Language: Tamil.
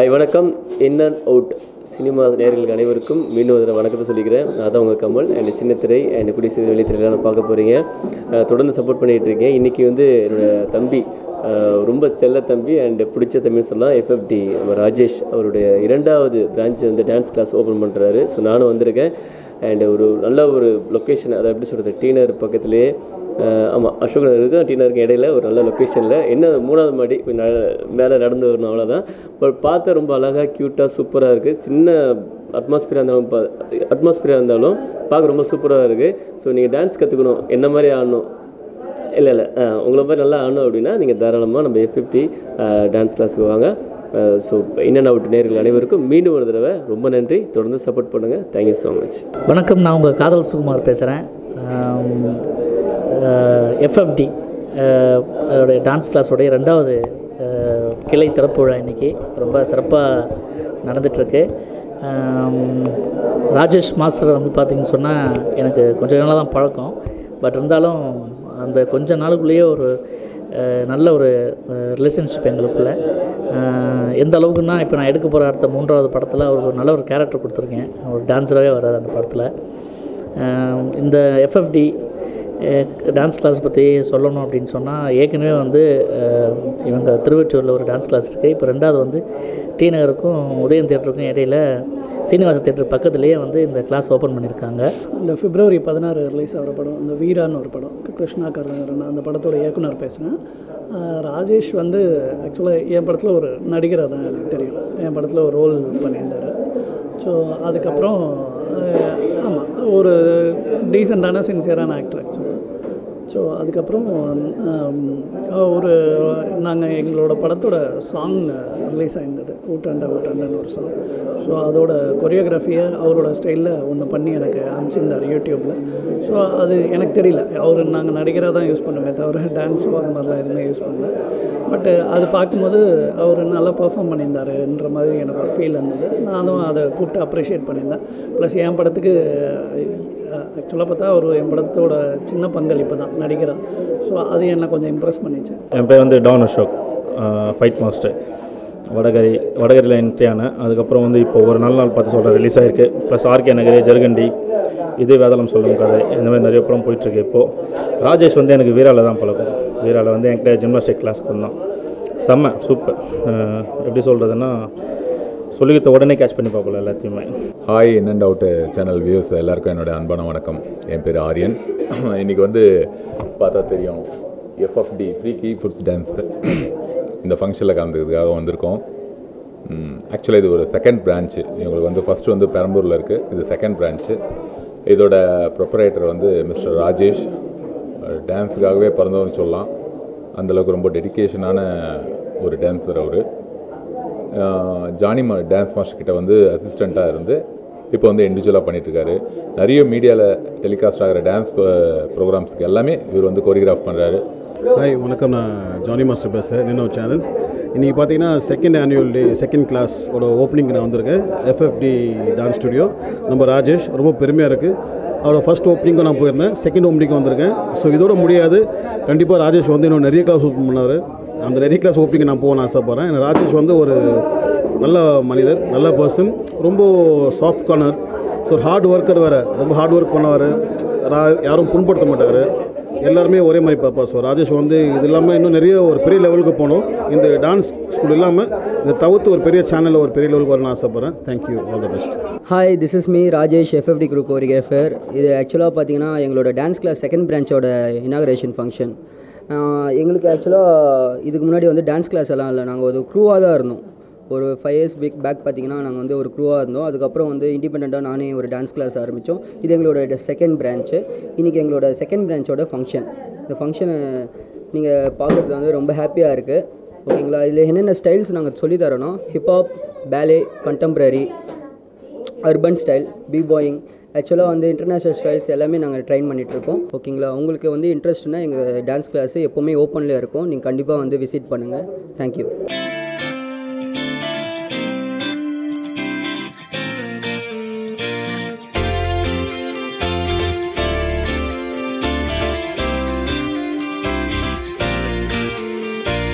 ஹாய் வணக்கம் இன் அண்ட் அவுட் சினிமா நேயர்கள் அனைவருக்கும் மீண்டும் ஒரு தடவை வணக்கத்தை சொல்லிக்கிறேன் அதான் உங்கள் கமல் அண்ட் சின்னத்திரை அண்ட் குடிசை வெளித்திரையெல்லாம் பார்க்க போகிறீங்க அஹ் தொடர்ந்து சப்போர்ட் பண்ணிகிட்டு இருக்கேன் இன்றைக்கி வந்து என்னோட தம்பி அஹ் ரொம்ப செல்ல தம்பி அண்ட் பிடிச்ச தம்பின்னு சொல்லலாம் எஃப்எஃப்டி நம்ம ராஜேஷ் அவருடைய இரண்டாவது பிரான்ச் வந்து டான்ஸ் கிளாஸ் ஓப்பன் பண்ணுறாரு ஸோ நானும் வந்திருக்கேன் அண்ட் ஒரு நல்ல ஒரு லொக்கேஷன் அதை எப்படி சொல்கிறது டீனர் பக்கத்துலேயே ஆமாம் அசோக் நகருக்கும் டி நகருக்கு இடையில ஒரு நல்ல லொக்கேஷனில் என்ன மூணாவது மாடி கொஞ்சம் ந- மேலே நடந்து வரணும் அவ்வளோதான் பட் பார்த்த ரொம்ப அழகாக க்யூட்டாக சூப்பராக இருக்குது சின்ன அட்மாஸ்பியராக இருந்தாலும் அட்மாஸ்பியராக இருந்தாலும் பார்க்க ரொம்ப சூப்பராக இருக்குது ஸோ நீங்கள் டான்ஸ் கற்றுக்கணும் என்ன மாதிரி ஆடணும் இல்லை இல்லை உங்களை மாதிரி நல்லா ஆடணும் அப்படின்னா நீங்கள் தாராளமாக நம்ம எஃப் ஃபிஃப்டி டான்ஸ் கிளாஸுக்கு வாங்க ஸோ இன் அண்ட் அவுட் நேர்கள் அனைவருக்கும் மீண்டும் ஒரு தடவை ரொம்ப நன்றி தொடர்ந்து சப்போர்ட் பண்ணுங்கள் தேங்க்யூ ஸோ மச் வணக்கம் நான் உங்கள் காதல் சுகுமார் பேசுகிறேன் எஃப்எஃப்டி அதோடைய டான்ஸ் கிளாஸோடைய ரெண்டாவது அஹ், கிளை திறப்பு விழா இன்றைக்கி ரொம்ப சிறப்பாக நடந்துகிட்ருக்கு ராஜேஷ் மாஸ்டர் வந்து பார்த்திங்கன்னு சொன்னால் எனக்கு கொஞ்ச நாளாக தான் பழக்கம் பட் இருந்தாலும் அந்த கொஞ்ச நாளுக்குள்ளேயே ஒரு அஹ், நல்ல ஒரு ரிலேஷன்ஷிப் எங்களுக்குள்ள அஹ், எந்த அளவுக்குன்னா இப்போ நான் எடுக்க போகிற அடுத்த மூன்றாவது படத்தில் அவருக்கு ஒரு நல்ல ஒரு கேரக்டர் கொடுத்துருக்கேன் ஒரு டான்ஸராகவே வராது அந்த படத்தில் அஹ், இந்த எஃப்எஃப்டி டான்ஸ் கிளாஸ் பற்றி சொல்லணும் அப்படின்னு சொன்னால் ஏற்கனவே வந்து அஹ், இவங்க திருவெற்றியூரில் ஒரு டான்ஸ் கிளாஸ் இருக்குது இப்போ ரெண்டாவது வந்து டி நகருக்கும் உதயம் தேட்டருக்கும் இடையில சீனிவாச தேட்டர் பக்கத்துலேயே வந்து இந்த கிளாஸ் ஓப்பன் பண்ணியிருக்காங்க இந்த பிப்ரவரி பதினாறு ரிலீஸ் ஆகிற படம் இந்த வீரான்னு ஒரு படம் கிருஷ்ணா கருணாகரன் அந்த படத்தோட இயக்குனர் பேசுகிறேன் ராஜேஷ் வந்து ஆக்சுவலாக என் படத்தில் ஒரு நடிகராக தான் எனக்கு தெரியும் என் படத்தில் ஒரு ரோல் பண்ணியிருந்தார் ஸோ அதுக்கப்புறம் ஆமாம் ஒரு டீசெண்டான சின்சியரான ஆக்டர் ஆக்சுவலாக ஸோ அதுக்கப்புறம் ஆம், ஒரு நாங்கள் எங்களோட படத்தோட சாங் ரிலீஸ் ஆயிருந்தது ஊட்டாண்ட ஊட்டாண்டன்னு ஒரு சாங் ஸோ அதோட கொரியோகிராஃபியை அவரோட ஸ்டைலில் ஒன்று பண்ணி எனக்கு அனுப்பிச்சிருந்தார் யூடியூப்பில் ஸோ அது எனக்கு தெரியல அவர் நாங்கள் நடிகராக தான் யூஸ் பண்ணுமே தவிர டான்ஸோ அது மாதிரிலாம் எதுவுமே யூஸ் பண்ணல பட்டு அது பார்க்கும்போது அவர் நல்லா பெர்ஃபார்ம் பண்ணியிருந்தாருன்ற மாதிரி எனக்கு ஒரு ஃபீல் இருந்தது நானும் அதை கூப்பிட்டு அப்ரிஷியேட் பண்ணியிருந்தேன் ப்ளஸ் என் படத்துக்கு ஆக்சுவலாக பார்த்தா அவர் என் படத்தோட சின்ன பங்களிப்பு தான் நடிகராக ஸோ அது என்னை கொஞ்சம் இம்ப்ரெஸ் பண்ணிச்சு என் பேர் வந்து டான் அசோக் ஃபைட் மாஸ்டர் வடகரி வடகரியில் என்ட்ரி ஆனேன் அதுக்கப்புறம் வந்து இப்போ ஒரு நல்ல நாள் பார்த்து சொல்கிறேன் ரிலீஸ் ஆயிருக்கு ப்ளஸ் ஆர்கே நகரி ஜருகண்டி இது வேதாளம் சொல்லும் கதை இந்த மாதிரி நிறைய படம் போயிட்டுருக்கு இப்போது ராஜேஷ் வந்து எனக்கு வீராவில் தான் பழக்கம் வீராவில் வந்து என்கிட்ட ஜிம்னாஸ்டிக் கிளாஸ்க்கு வந்தான் செம்ம சூப்பர் எப்படி சொல்கிறதுன்னா சொல்லிக்கிட்ட உடனே கேட்ச் பண்ணி பார்ப்போம் எல்லாத்தையுமே hi in and out channel views எல்லாருக்கும் என்னோட அன்பான வணக்கம் என் பேர் ஆரியன் இன்றைக்கி வந்து பார்த்தா தெரியும் FFT freaky foots dance இந்த ஃபங்க்ஷனில் கலந்துக்கிறதுக்காக வந்திருக்கோம் ஆக்சுவலாக இது ஒரு செகண்ட் பிரான்ச்சு எங்களுக்கு வந்து ஃபஸ்ட்டு வந்து பெரம்பூரில் இருக்குது இது செகண்ட் பிரான்ச்சு இதோட ப்ரொப்பரேட்டர் வந்து மிஸ்டர் ராஜேஷ் டான்ஸுக்காகவே பிறந்தவன்னு சொல்லலாம் அந்தளவுக்கு ரொம்ப டெடிகேஷனான ஒரு டான்ஸர் அவர் ஜானி மா டான்ஸ் மாஸ்டர் கிட்ட வந்து அசிஸ்டண்ட்டாக இருந்து இப்போ வந்து இண்டிவிஜுவலாக பண்ணிகிட்ருக்காரு நிறைய மீடியாவில் டெலிகாஸ்ட் ஆகிற டான்ஸ் ப்ரோக்ராம்ஸ்க்கு எல்லாமே இவர் வந்து கோரியோகிராஃப் பண்ணுறாரு ஹாய் வணக்கம் நான் ஜானி மாஸ்டர் பேசுகிறேன் நின்னோ சேனல் இன்றைக்கி பார்த்தீங்கன்னா செகண்ட் ஆனுவல் டே செகண்ட் கிளாஸோட ஓப்பனிங் நான் வந்திருக்கேன் எஃப்எஃப்டி டான்ஸ் ஸ்டுடியோ நம்ம ராஜேஷ் ரொம்ப பெருமையாக இருக்குது அவரோட ஃபஸ்ட் ஓப்பனிங்கும் நான் போயிருந்தேன் செகண்ட் ஓப்பனிங்கும் வந்திருக்கேன் ஸோ இதோட முடியாது கண்டிப்பாக ராஜேஷ் வந்து இன்னும் நிறைய கிளாஸ் ஓப்பன் பண்ணார் அந்த நிறைய கிளாஸ் ஓப்பனிங் நான் போகணும்னு ஆசைப்பட்றேன் ஏன்னா ராஜேஷ் வந்து ஒரு நல்ல மனிதர் நல்ல பர்சன் ரொம்ப soft corner so hard worker வேறு ரொம்ப ஹார்ட் ஒர்க் பண்ணவர் யாரும் புண்படுத்த மாட்டார் எல்லாருமே ஒரே மாதிரி பார்ப்பா ஸோ ராஜேஷ் வந்து இது இல்லாமல் இன்னும் நிறைய ஒரு பெரிய லெவலுக்கு போகணும் இந்த டான்ஸ் ஸ்கூல் இல்லாமல் இதை தவிர்த்து ஒரு பெரிய சேனலில் ஒரு பெரிய லெவலுக்கு வரணும்னு ஆசைப்பட்றேன் thank you all the best hi this is me Rajesh FFT group choreographer இது ஆக்சுவலாக பார்த்தீங்கன்னா எங்களோட டான்ஸ் கிளாஸ் செகண்ட் பிரான்ச்சோட இனாகரேஷன் ஃபங்க்ஷன் எங்களுக்கு ஆக்சுவலாக இதுக்கு முன்னாடி வந்து டான்ஸ் கிளாஸ் எல்லாம் இல்லை நாங்கள் ஒரு க்ரூவாக தான் இருந்தோம் ஒரு ஃபைவ் இயர்ஸ் பேக் பேக் பார்த்தீங்கன்னா நாங்கள் வந்து ஒரு க்ரூவாக இருந்தோம் அதுக்கப்புறம் வந்து இண்டிபெண்ட்டாக நானே ஒரு டான்ஸ் கிளாஸ் ஆரம்பித்தோம் இது எங்களோட செகண்ட் பிரான்ச்சு இன்றைக்கி எங்களோட செகண்ட் பிரான்ச்சோட ஃபங்க்ஷன் இந்த ஃபங்க்ஷனை நீங்கள் பார்க்குறது வந்து ரொம்ப ஹாப்பியாக இருக்குது ஓகேங்களா இதில் என்னென்ன ஸ்டைல்ஸ் நாங்கள் சொல்லித் தரோன்னா hip hop ballet contemporary urban style பாயிங் ஆக்சுவலாக வந்து இன்டர்நேஷ்னல் ஸ்டைல்ஸ் எல்லாமே நாங்கள் ட்ரைன் பண்ணிகிட்ருக்கோம் ஓகேங்களா உங்களுக்கு வந்து இன்ட்ரெஸ்ட்னா எங்கள் டான்ஸ் கிளாஸு எப்போவுமே ஓப்பனில் இருக்கும் நீங்கள் கண்டிப்பாக வந்து விசிட் பண்ணுங்கள் தேங்க்யூ